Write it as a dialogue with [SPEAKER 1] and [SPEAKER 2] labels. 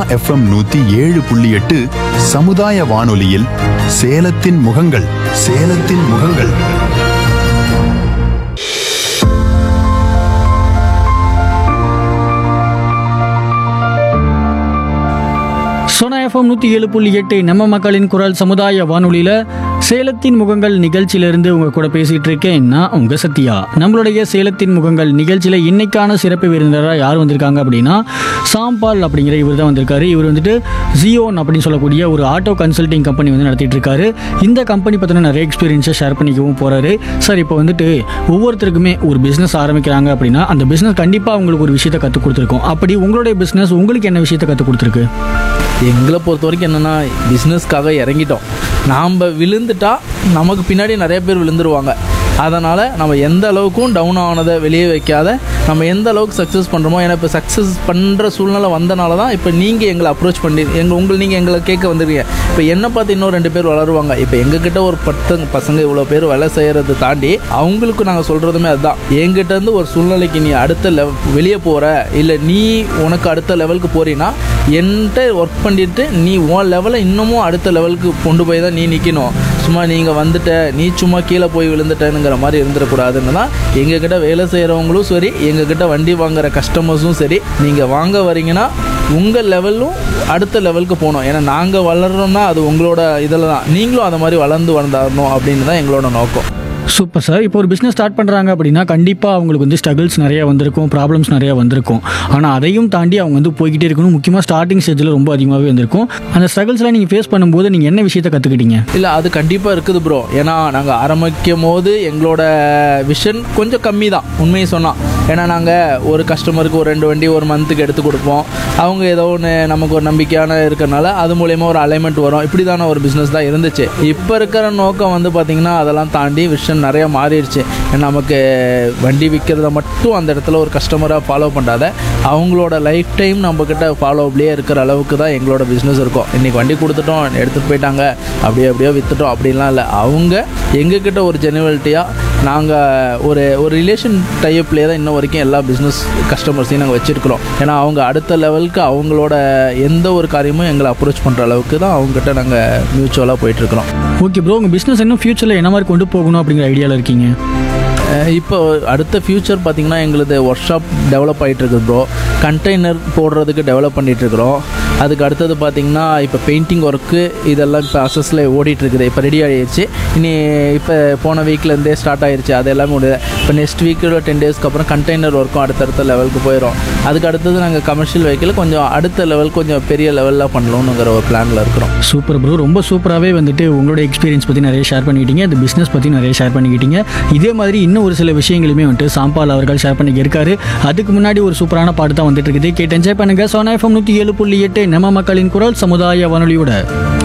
[SPEAKER 1] FM நூத்தி ஏழு புள்ளி எட்டு சமுதாய வானொலியில் சேலத்தின் முகங்கள் சேலத்தின் முகங்கள்
[SPEAKER 2] சோனா எஃப்எம் நூற்றி ஏழு புள்ளி எட்டு நம்ம மக்களின் குரல் சமுதாய வானொலியில் சேலத்தின் முகங்கள் நிகழ்ச்சியிலிருந்து உங்கள் கூட பேசிகிட்டு இருக்கேன் நான் உங்கள் சத்யா நம்மளுடைய சேலத்தின் முகங்கள் நிகழ்ச்சியில் இன்னைக்கான சிறப்பு விருந்தினராக யார் வந்திருக்காங்க அப்படின்னா சாம்பால் அப்படிங்கிற இவர் தான் வந்திருக்காரு இவர் வந்துட்டு ஜியோன் அப்படின்னு சொல்லக்கூடிய ஒரு ஆட்டோ கன்சல்டிங் கம்பெனி வந்து நடத்திட்டு இருக்காரு இந்த கம்பெனி பற்றின நிறைய எக்ஸ்பீரியன்ஸை ஷேர் பண்ணிக்கவும் போகிறாரு சார் இப்போ வந்துட்டு ஒவ்வொருத்தருக்குமே ஒரு பிஸ்னஸ் ஆரம்பிக்கிறாங்க அப்படின்னா அந்த பிஸ்னஸ் கண்டிப்பாக உங்களுக்கு ஒரு விஷயத்தை கற்றுக் கொடுத்துருக்கும் அப்படி உங்களுடைய பிஸ்னஸ் உங்களுக்கு என்ன விஷயத்தை கற்றுக் கொடுத்துருக்கு
[SPEAKER 3] எங்களை பொறுத்த வரைக்கும் என்னென்னா பிஸ்னஸ்க்காக இறங்கிட்டோம் நாம் விழுந்துட்டா நமக்கு பின்னாடி நிறைய பேர் விழுந்துருவாங்க அதனால் நம்ம எந்த அளவுக்கும் டவுன் ஆனதை வெளியே வைக்காத நம்ம எந்த அளவுக்கு சக்ஸஸ் பண்ணுறோமோ ஏன்னா இப்போ சக்ஸஸ் பண்ணுற சூழ்நிலை வந்தனால தான் இப்போ நீங்கள் எங்களை அப்ரோச் பண்ணி எங்கள் உங்கள் நீங்கள் எங்களை கேட்க வந்துருக்கீங்க இப்போ என்ன பார்த்து இன்னும் ரெண்டு பேர் வளருவாங்க இப்போ எங்ககிட்ட ஒரு பத்து பசங்க இவ்வளோ பேர் வேலை செய்கிறத தாண்டி அவங்களுக்கு நாங்கள் சொல்கிறதுமே அதுதான் என்கிட்ட இருந்து ஒரு சூழ்நிலைக்கு நீ அடுத்த லெவல் வெளியே போகிற இல்லை நீ உனக்கு அடுத்த லெவலுக்கு போறீன்னா என்கிட்ட ஒர்க் பண்ணிட்டு நீ உன் லெவலை இன்னமும் அடுத்த லெவலுக்கு கொண்டு போய் தான் நீ நிற்கணும் சும்மா நீங்கள் வந்துட்ட நீ சும்மா கீழே போய் விழுந்துட்டேனுங்கிற மாதிரி இருந்துடக்கூடாதுன்னு தான் எங்ககிட்ட வேலை செய்கிறவங்களும் சரி எங்ககிட்ட வண்டி வாங்குற கஸ்டமர்ஸும் சரி நீங்கள் வாங்க வரீங்கன்னா உங்கள் லெவலும் அடுத்த லெவலுக்கு போகணும் ஏன்னா நாங்கள் வளர்றோம்னா அது உங்களோட இதில் தான் நீங்களும் அதை மாதிரி வளர்ந்து வளர்ந்தாரணும் அப்படின்னு தான் எங்களோட நோக்கம்
[SPEAKER 2] சூப்பர் சார் இப்போ ஒரு பிஸ்னஸ் ஸ்டார்ட் பண்ணுறாங்க அப்படின்னா கண்டிப்பாக அவங்களுக்கு வந்து ஸ்ட்ரகிள்ஸ் நிறைய வந்திருக்கும் ப்ராப்ளம்ஸ் நிறைய வந்திருக்கும் ஆனால் அதையும் தாண்டி அவங்க வந்து போய்கிட்டே இருக்கணும் முக்கியமாக ஸ்டார்டிங் ஸ்டேஜில் ரொம்ப அதிகமாகவே வந்திருக்கும் அந்த ஸ்ட்ரகிள்ஸ்லாம் நீங்கள் ஃபேஸ் பண்ணும்போது நீங்கள் என்ன விஷயத்தை கற்றுக்கிட்டீங்க
[SPEAKER 3] இல்லை அது கண்டிப்பாக இருக்குது ப்ரோ ஏன்னா நாங்கள் ஆரம்பிக்கும் போது எங்களோட விஷன் கொஞ்சம் கம்மி தான் உண்மையை சொன்னால் ஏன்னா நாங்கள் ஒரு கஸ்டமருக்கு ஒரு ரெண்டு வண்டி ஒரு மந்த்துக்கு எடுத்து கொடுப்போம் அவங்க ஏதோ ஒன்று நமக்கு ஒரு நம்பிக்கையான இருக்கிறனால அது மூலயமா ஒரு அலைன்மெண்ட் வரும் இப்படி தானே ஒரு பிஸ்னஸ் தான் இருந்துச்சு இப்போ இருக்கிற நோக்கம் வந்து பார்த்திங்கன்னா அதெல்லாம் தாண்டி விஷன் நிறைய மாறிடுச்சு நமக்கு வண்டி விற்கிறத மட்டும் அந்த இடத்துல ஒரு கஸ்டமராக ஃபாலோ பண்ணாத அவங்களோட லைஃப் டைம் நம்மக்கிட்ட ஃபாலோப்லேயே இருக்கிற அளவுக்கு தான் எங்களோட பிஸ்னஸ் இருக்கும் இன்றைக்கி வண்டி கொடுத்துட்டோம் எடுத்துகிட்டு போயிட்டாங்க அப்படியே அப்படியே விற்றுட்டோம் அப்படின்லாம் இல்லை அவங்க எங்ககிட்ட ஒரு ஜெனுவலிட்டியாக நாங்கள் ஒரு ஒரு ரிலேஷன் டைப்லேயே தான் இன்ன வரைக்கும் எல்லா பிஸ்னஸ் கஸ்டமர்ஸையும் நாங்கள் வச்சுருக்கிறோம் ஏன்னா அவங்க அடுத்த லெவலுக்கு அவங்களோட எந்த ஒரு காரியமும் எங்களை அப்ரோச் பண்ணுற அளவுக்கு தான் அவங்ககிட்ட நாங்கள் மியூச்சுவலாக போயிட்டுருக்குறோம்
[SPEAKER 2] ஓகே ப்ரோ உங்கள் பிஸ்னஸ் இன்னும் ஃபியூச்சரில் என்ன மாதிரி கொண்டு போகணும் அப்படிங்கிற ஐடியாவில் இருக்கீங்க
[SPEAKER 3] அஹ் இப்போ அடுத்த ஃப்யூச்சர் பார்த்திங்கன்னா எங்களுது ஒர்க் ஷாப் டெவலப் ஆகிட்டு இருக்குது ப்ரோ கண்டெய்னர் போடுறதுக்கு டெவலப் பண்ணிட்டு இருக்கிறோம் அதுக்கு அடுத்தது பார்த்திங்கன்னா இப்போ பெயிண்டிங் ஒர்க்கு இதெல்லாம் இப்போ அசஸில் ஓடிட்டு இருக்குது இப்போ ரெடி ஆகிடுச்சு இனி இப்போ போன வீக்லேருந்தே ஸ்டார்ட் ஆயிடுச்சு அது எல்லாமே முடியுது இப்போ நெக்ஸ்ட் வீக்கில் டென் டேஸ்க்கு அப்புறம் கண்டெய்னர் ஒர்க்கும் அடுத்தடுத்த லெவலுக்கு போயிடும் அதுக்கு அடுத்தது நாங்கள் கமர்ஷியல் வெஹிக்கிள் கொஞ்சம் அடுத்த லெவல் கொஞ்சம் பெரிய லெவலில் பண்ணணுங்கிற ஒரு பிளானில் இருக்கிறோம்
[SPEAKER 2] சூப்பர் ப்ரோ ரொம்ப சூப்பராகவே வந்துட்டு உங்களோட எக்ஸ்பீரியன்ஸ் பற்றி நிறைய ஷேர் பண்ணிக்கிட்டீங்க இந்த பிஸ்னஸ் பற்றி நிறைய ஷேர் பண்ணிக்கிட்டீங்க இதே மாதிரி இன்னும் ஒரு சில விஷயங்களுமே வந்துட்டு சாம்பால் அவர்கள் ஷேர் பண்ணி இருக்காரு அதுக்கு முன்னாடி ஒரு சூப்பரான பாட்டு தான் வந்துட்டு இருக்குது கேட்டு என்ஜாய் பண்ணுங்க சோனா எஃப்எம் நூற்றி ஏழு புள்ளி எட்டு நம்ம மக்களின் குரல் சமுதாய வானொலியோட